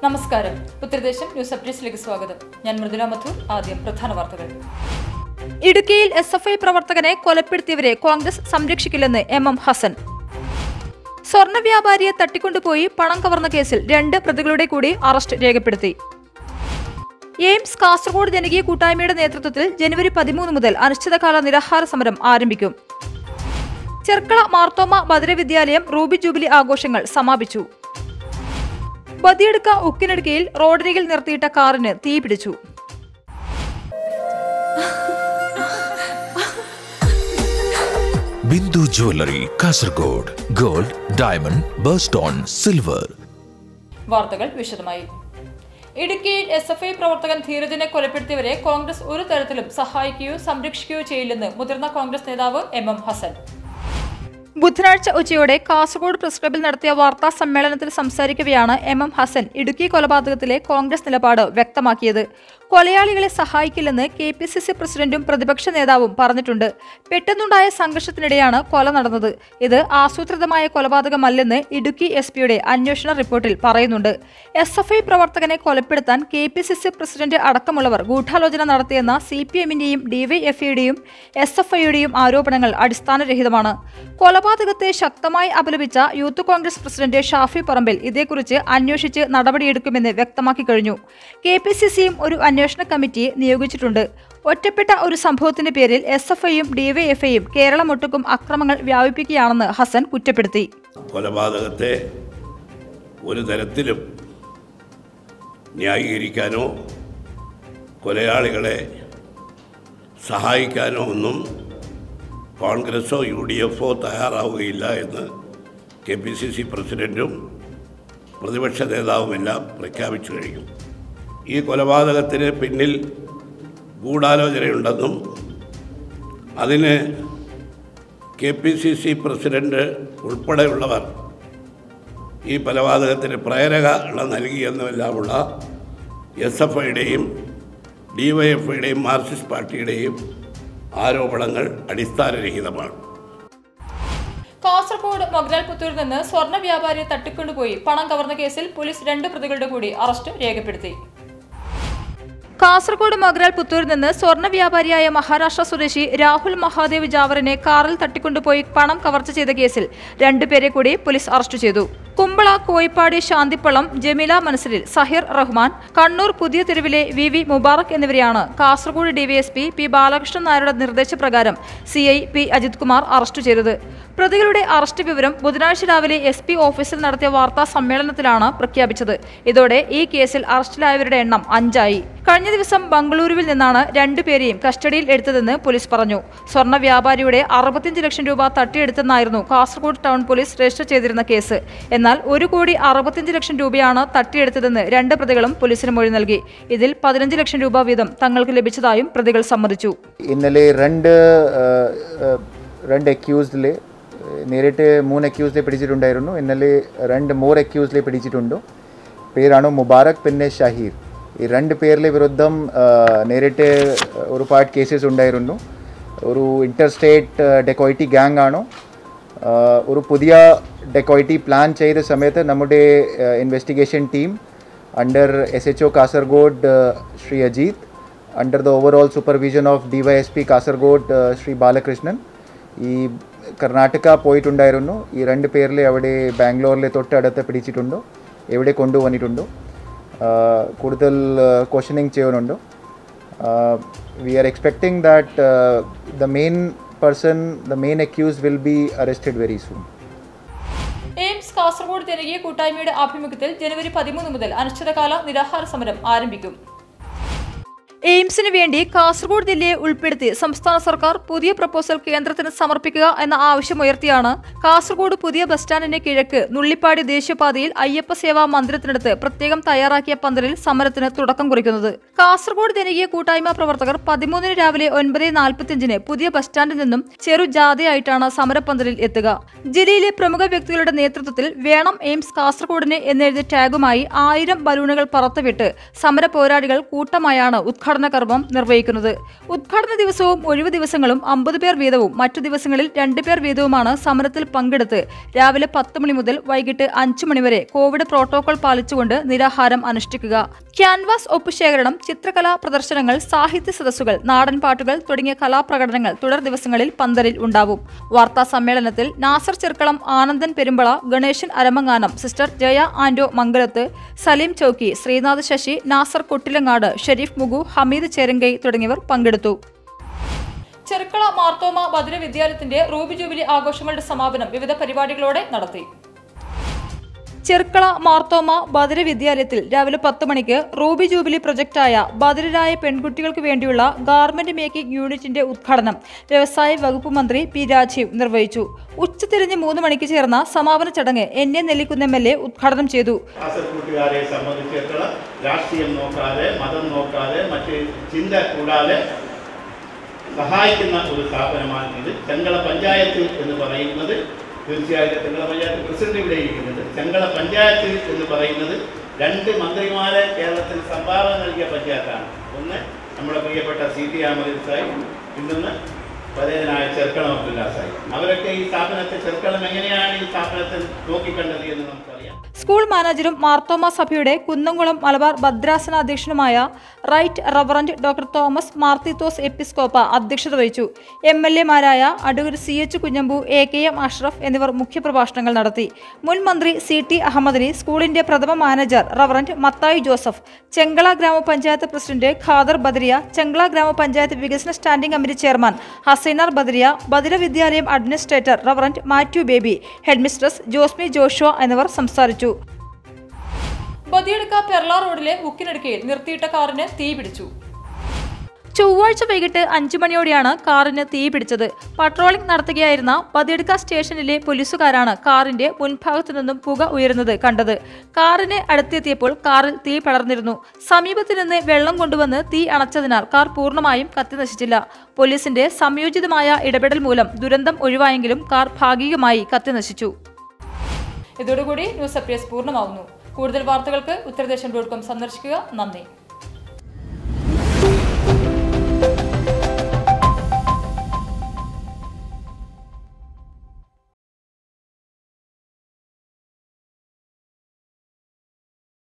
നമസ്കാരം ഉത്തരദേശം ന്യൂസ് അപ്ഡേറ്റ്സിലേക്ക് സ്വാഗതം ഞാൻ മൃദുല മധു ആദ്യം പ്രധാന വാർത്തകൾ ഇടുക്കിയിൽ എസ് എഫ് ഐ പ്രവർത്തകനെ കൊലപ്പെടുത്തിയവരെ കോൺഗ്രസ് സംരക്ഷിക്കില്ലെന്ന് എം എം ഹസൻ സ്വർണ്ണ വ്യാപാരിയെ തട്ടിക്കൊണ്ടുപോയി പണം കവർന്ന കേസിൽ രണ്ട് പ്രതികളുടെ കൂടി അറസ്റ്റ് രേഖപ്പെടുത്തി എയിംസ് കാസർഗോഡ് ജനകീയ കൂട്ടായ്മയുടെ നേതൃത്വത്തിൽ ജനുവരി പതിമൂന്ന് മുതൽ അനിശ്ചിതകാല നിരാഹാര സമരം ആരംഭിക്കും ചെർക്കള മാർത്തോമ ഭദ്രവിദ്യാലയം റൂബി ജൂബിലി ആഘോഷങ്ങൾ സമാപിച്ചു ബദിയെടുക്ക ഉക്കിനടുക്കയിൽ റോഡരികിൽ നിർത്തിയിട്ട കാറിന് തീപിടിച്ചു Bindu jewellery Kasaragod gold diamond birthstone silver വാർത്തകൾ വിശദമായി ഇടുക്കിയിൽ എസ് എഫ് ഐ പ്രവർത്തകൻ ധീരജിനെ കൊലപ്പെടുത്തിയവരെ കോൺഗ്രസ് ഒരു തരത്തിലും സഹായിക്കുകയോ സംരക്ഷിക്കുകയോ ചെയ്യില്ലെന്ന് മുതിർന്ന കോൺഗ്രസ് നേതാവ് എം എം ഹസൻ ബുധനാഴ്ച ഉച്ചയോടെ കാസർഗോഡ് പ്രസ് ക്ലബിൽ നടത്തിയ വാർത്താ സമ്മേളനത്തിൽ സംസാരിക്കവെയാണ് എം എം ഹസൻ ഇടുക്കി കൊലപാതകത്തിലെ കോൺഗ്രസ് നിലപാട് വ്യക്തമാക്കിയത് കൊലയാളികളെ സഹായിക്കില്ലെന്ന് കെ പി സി സി പ്രസിഡന്റും പ്രതിപക്ഷ നേതാവും പറഞ്ഞിട്ടുണ്ട് പെട്ടെന്നുണ്ടായ സംഘർഷത്തിനിടെയാണ് കൊല നടന്നത് ഇത് ആസൂത്രിതമായ കൊലപാതകമല്ലെന്ന് ഇടുക്കി എസ് പിയുടെ അന്വേഷണ റിപ്പോർട്ടിൽ പറയുന്നുണ്ട് എസ് എഫ് ഐ പ്രവർത്തകനെ കൊലപ്പെടുത്താൻ K P C C president അടക്കമുള്ളവർ ഗൂഢാലോചന നടത്തിയെന്ന സി പി എമ്മിന്റെയും ഡിവൈഎഫ്ഐയുടെയും എസ് എഫ് ഐയുടെയും ആരോപണങ്ങൾ അടിസ്ഥാനരഹിതമാണ് കൊലപാതകത്തെ ശക്തമായി അപലപിച്ച യൂത്ത് കോൺഗ്രസ് പ്രസിഡന്റ് ഷാഫി പറമ്പിൽ ഇതേക്കുറിച്ച് അന്വേഷിച്ച് നടപടിയെടുക്കുമെന്ന് വ്യക്തമാക്കി കഴിഞ്ഞു കെ പി സി സിയും ഒരു അന്വേഷണ കമ്മിറ്റിയെ നിയോഗിച്ചിട്ടുണ്ട് ഒറ്റപ്പെട്ട ഒരു സംഭവത്തിന്റെ പേരിൽ എസ് എഫ് ഐയും ഡിവൈഎഫ്ഐയും കേരളമൊട്ടുക്കും അക്രമങ്ങൾ വ്യാപിപ്പിക്കുകയാണെന്ന് ഹസൻ കുറ്റപ്പെടുത്തി കൊലപാതകത്തെ ഒരു തരത്തിലും ന്യായീകരിക്കാനോ കൊലയാളികളെ സഹായിക്കാനോ ഒന്നും കോൺഗ്രസോ യു ഡി എഫോ തയ്യാറാവുകയില്ല എന്ന് കെ പി സി സി പ്രസിഡൻറ്റും പ്രതിപക്ഷ നേതാവുമെല്ലാം പ്രഖ്യാപിച്ചു കഴിഞ്ഞു ഈ കൊലപാതകത്തിന് പിന്നിൽ ഗൂഢാലോചനയുണ്ടെന്നും അതിന് K P C C president ഉൾപ്പെടെയുള്ളവർ ഈ കൊലപാതകത്തിന് പ്രേരക നൽകിയെന്നുമെല്ലാമുള്ള എസ് എഫ് ഐയുടെയും ഡി വൈ എഫ് ഐയുടെയും മാർക്സിസ്റ്റ് പാർട്ടിയുടെയും ആരോപണങ്ങൾ അടിസ്ഥാനരഹിതമാണ് കാസർഗോഡ് മൊഗ്രാൽപുത്തൂരിൽ നിന്ന് സ്വർണ്ണ വ്യാപാരിയെ തട്ടിക്കൊണ്ടുപോയി പണം കവർന്ന കേസിൽ പോലീസ് രണ്ട് പ്രതികളുടെ കൂടി അറസ്റ്റ് രേഖപ്പെടുത്തി കാസർഗോഡ് മഗ്രാൽ പുത്തൂരിൽ നിന്ന് സ്വർണ്ണ വ്യാപാരിയായ മഹാരാഷ്ട്ര സ്വദേശി രാഹുൽ മഹാദേവ് ജാവറിനെ കാറിൽ തട്ടിക്കൊണ്ടുപോയി പണം കവർച്ച ചെയ്ത കേസിൽ രണ്ടുപേരെ കൂടി പോലീസ് അറസ്റ്റ് ചെയ്തു കുമ്പള കോയിപ്പാടി ശാന്തിപ്പള്ളം ജമീല മനസ്സിലിൽ സഹിർ റഹ്മാൻ കണ്ണൂർ പുതിയ തെരുവിലെ വി വി മുബാറക് എന്നിവരെയാണ് കാസർഗോഡ് ഡിവൈഎസ്പി പി ബാലകൃഷ്ണൻ നായരുടെ നിർദ്ദേശപ്രകാരം C I P Ajith Kumar arrest ചെയ്തത് പ്രതികളുടെ അറസ്റ്റ് വിവരം ബുധനാഴ്ച രാവിലെ എസ് പി ഓഫീസിൽ നടത്തിയ വാർത്താ സമ്മേളനത്തിലാണ് പ്രഖ്യാപിച്ചത് ഇതോടെ ഈ കേസിൽ അറസ്റ്റിലായവരുടെ എണ്ണം അഞ്ചായി കഴിഞ്ഞ ദിവസം ബംഗളൂരുവിൽ നിന്നാണ് രണ്ടുപേരെയും കസ്റ്റഡിയിൽ എടുത്തതെന്ന് പോലീസ് പറഞ്ഞു സ്വർണ്ണ വ്യാപാരിയുടെ അറുപത്തിയഞ്ച് ലക്ഷം രൂപ തട്ടിയെടുത്തെന്നായിരുന്നു കാസർഗോഡ് ടൗൺ പോലീസ് രജിസ്റ്റർ ചെയ്തിരുന്ന കേസ് എന്നാൽ ഒരു കോടി അറുപത്തിയഞ്ച് ലക്ഷം രൂപയാണ് തട്ടിയെടുത്തതെന്ന് രണ്ട് പ്രതികളും പോലീസിന് മൊഴി നൽകി ഇതിൽ പതിനഞ്ച് ലക്ഷം രൂപ വീതം തങ്ങൾക്ക് ലഭിച്ചതായും പ്രതികൾ സമ്മതിച്ചു ഇന്നലെ രണ്ട് ആ, ആ, രണ്ട് അക്യൂസ്ഡിലെ നേരിട്ട് മൂന്ന് അക്യൂസ്ഡിലെ പിടിച്ചിട്ടുണ്ടായിരുന്നു ഇന്നലെ രണ്ട് മോർ അക്യൂസ്ഡിലെ പിടിച്ചിട്ടുണ്ട് പേരാണ് മുബാറക് പിന്നെ ഷഹീർ ഈ രണ്ട് പേരിലെ വിരുദ്ധം ആ, നേരിട്ട് ഒരുപാട് കേസസ് ഉണ്ടായിരുന്നു ഒരു ഇൻ്റർ സ്റ്റേറ്റ് ഡെക്കോയിറ്റി ഗ്യാങ് ആണോ ആ, ഒരു പുതിയ ഡെക്കോയിറ്റി പ്ലാൻ ചെയ്ത സമയത്ത് നമ്മുടെ investigation team under S H O Kasaragod Shri Ajeeth under the overall supervision of D Y S P Kasaragod Shri Balakrishnan ഈ കർണാടക പോയിട്ടുണ്ടായിരുന്നു ഈ രണ്ട് പേരിലെ അവിടെ ബാംഗ്ലൂരിലെ തൊട്ടടുത്ത് പിടിച്ചിട്ടുണ്ടോ എവിടെ കൊണ്ടുവന്നിട്ടുണ്ടോ ആ, കൂടുതൽ ക്വസ്റ്റനിങ് ചെയ്യുന്നുണ്ടോ we are expecting that the main person, the main accused will be arrested very soon. AIIMS Kasaragod ജനകീയ കൂട്ടായ്മയുടെ ആഭിമുഖ്യത്തിൽ ജനുവരി പതിമൂന്ന് മുതൽ അനിശ്ചിതകാല നിരാഹാര സമരം ആരംഭിക്കും എയിംസിന് വേണ്ടി കാസർഗോഡ് ജില്ലയെ ഉൾപ്പെടുത്തി സംസ്ഥാന സർക്കാർ പുതിയ പ്രപ്പോസൽ കേന്ദ്രത്തിന് സമർപ്പിക്കുക എന്ന ആവശ്യമുയർത്തിയാണ് കാസർഗോഡ് പുതിയ ബസ് സ്റ്റാൻഡിന് കിഴക്ക് നുള്ളിപ്പാടി ദേശീയപാതയിൽ അയ്യപ്പ സേവാ മന്ദിരത്തിനടുത്ത് പ്രത്യേകം തയ്യാറാക്കിയ പന്തലിൽ സമരത്തിന് തുടക്കം കുറിക്കുന്നത് കാസർഗോഡ് ജനകീയ കൂട്ടായ്മ പ്രവർത്തകർ പതിമൂന്നിന് രാവിലെ ഒൻപത് നാൽപ്പത്തിയഞ്ചിന് പുതിയ ബസ് സ്റ്റാൻഡിൽ നിന്നും ചെറു ജാഥയായിട്ടാണ് സമരപ്പന്തലിൽ എത്തുക ജില്ലയിലെ പ്രമുഖ വ്യക്തികളുടെ നേതൃത്വത്തിൽ വേണം എയിംസ് കാസർഗോഡിന് എന്നെഴുതിയ ടാഗുമായി ആയിരം ബലൂണുകൾ പറത്തുവിട്ട് സമര പോരാളികൾ കൂട്ടമായാണ് ഉദ്ഘാടനം ഉദ്ഘാടന കർമ്മം നിർവഹിക്കുന്നത് ഉദ്ഘാടന ദിവസവും ഒഴിവു ദിവസങ്ങളും അമ്പത് പേർ വീതവും മറ്റു ദിവസങ്ങളിൽ രണ്ട് പേർ വീതവുമാണ് സമരത്തിൽ പങ്കെടുത്ത് രാവിലെ പത്ത് മണി മുതൽ വൈകിട്ട് അഞ്ചു മണിവരെ കോവിഡ് പ്രോട്ടോകോൾ പാലിച്ചുകൊണ്ട് നിരാഹാരം അനുഷ്ഠിക്കുക ക്യാൻവാസ് ഒപ്പുശേഖരണം ചിത്രകലാ പ്രദർശനങ്ങൾ സാഹിത്യ സദസ്സുകൾ നാടൻ പാട്ടുകൾ തുടങ്ങിയ കലാപ്രകടനങ്ങൾ തുടർ ദിവസങ്ങളിൽ പന്തലിൽ ഉണ്ടാവും വാർത്താ സമ്മേളനത്തിൽ നാസർ ചെർക്കളം ആനന്ദൻ പെരുമ്പള ഗണേശൻ അരമങ്ങാനം സിസ്റ്റർ ജയ ആൻഡോ മംഗലത്ത് സലീം ചൌക്കി ശ്രീനാഥ് ശശി നാസർ കൊട്ടിലങ്ങാട് ഷെരീഫ് മുഗു ഹമീദ് ചേരങ്കൈ തുടങ്ങിയവർ പങ്കെടുത്തു ചെറുക്കള മാർത്തോമ ബദിര വിദ്യാലയത്തിന്റെ റൂബി ജൂബിലി ആഘോഷങ്ങളുടെ സമാപനം വിവിധ പരിപാടികളോടെ നടത്തി ചെർക്കള മാർത്തോമ ബദിര വിദ്യാലയത്തിൽ രാവിലെ പത്ത് മണിക്ക് റൂബി ജൂബിലി പ്രൊജക്ടായ ബദിരരായ പെൺകുട്ടികൾക്ക് വേണ്ടിയുള്ള ഗാർമെന്റ് മേക്കിംഗ് യൂണിറ്റിന്റെ ഉദ്ഘാടനം വ്യവസായ വകുപ്പ് മന്ത്രി പി രാജീവ് നിർവഹിച്ചു ഉച്ചതിരിഞ്ഞ് മൂന്ന് മണിക്ക് ചേർന്ന സമാപന ചടങ്ങ് N A Nellikkunnu M L A ഉദ്ഘാടനം ചെയ്തു കാസർകൂട്ടുകാരെ സംബന്ധിച്ചിടത്തോളം രാഷ്ട്രീയം നോക്കാതെ മതം നോക്കാതെ മറ്റ് ചിന്ത കൂടാതെ സഹായിക്കുന്ന ഒരു സ്ഥാപനമാണ് ഇത് ചെങ്കള പഞ്ചായത്ത് എന്ന് പറയുന്നത് തീർച്ചയായിട്ടും ചെങ്കള പഞ്ചായത്ത് പ്രസിഡന്റ് ഇവിടെ ഇരിക്കുന്നുണ്ട് ചെങ്കള പഞ്ചായത്ത് എന്ന് പറയുന്നത് രണ്ട് മന്ത്രിമാരെ കേരളത്തിൽ സംഭാവന നൽകിയ പഞ്ചായത്താണ് ഒന്ന് നമ്മുടെ പ്രിയപ്പെട്ട സി ടി അഹമ്മദ് സാഹിബ് പിന്നൊന്ന് പരേതനായ ചെർക്കളം അബ്ദുല്ല സാഹിബ് അവരൊക്കെ ഈ സ്ഥാപനത്തെ ചെർക്കളം എങ്ങനെയാണ് ഈ സ്ഥാപനത്തെ നോക്കിക്കണ്ടത് എന്ന് നമുക്കറിയാം സ്കൂൾ മാനേജരും മാർത്തോമ സഭയുടെ കുന്നംകുളം മലബാർ ഭദ്രാസന അധ്യക്ഷനുമായ right reverend doctor Thomas Marthithos എപ്പിസ്കോപ്പ അധ്യക്ഷത വഹിച്ചു എം എൽ എമാരായ advocate C H Kunhambu A K M Ashraf എന്നിവർ മുഖ്യപ്രഭാഷണങ്ങൾ നടത്തി മുൻ മന്ത്രി സി ടി അഹമ്മദ് സ്കൂളിന്റെ പ്രഥമ manager reverend Mathai Joseph Chengala ഗ്രാമപഞ്ചായത്ത് പ്രസിഡന്റ് ഖാദർ ബദരിയ ചെങ്കള ഗ്രാമപഞ്ചായത്ത് വികസന standing committee chairman Hasainar Badariya Badira വിദ്യാലയം administrator reverend Mathew Baby headmistress Josmi Joshua എന്നിവർ സംസാരിച്ചു ബദിയടുക്ക പെർള റോഡിലെ ഉക്കിനടുക്കയിൽ നിർത്തിയിട്ട കാറിന് തീ പിടിച്ചു ചൊവ്വാഴ്ച വൈകിട്ട് അഞ്ചു മണിയോടെയാണ് കാറിന് തീ പിടിച്ചത് പട്രോളിംഗ് നടത്തുകയായിരുന്ന പതിയെടുക്ക സ്റ്റേഷനിലെ പോലീസുകാരാണ് കാറിന്റെ മുൻഭാഗത്തു നിന്നും പുക ഉയരുന്നത് കണ്ടത് കാറിന് അടുത്തെത്തിയപ്പോൾ കാറിൽ തീ പടർന്നിരുന്നു സമീപത്തു നിന്ന് വെള്ളം കൊണ്ടുവന്ന് തീ അണച്ചതിനാൽ കാർ പൂർണ്ണമായും കത്തിനശിച്ചില്ല പോലീസിന്റെ സംയോജിതമായ ഇടപെടൽ മൂലം ദുരന്തം ഒഴിവായെങ്കിലും കാർ ഭാഗികമായി കത്തിനശിച്ചു ഇതോടുകൂടി ന്യൂസ് അപ്ഡേറ്റ്സ് പൂർണ്ണമാവുന്നു കൂടുതൽ വാർത്തകൾക്ക് ഉത്തരദേശം ഡോട്ട് കോം സന്ദർശിക്കുക നന്ദി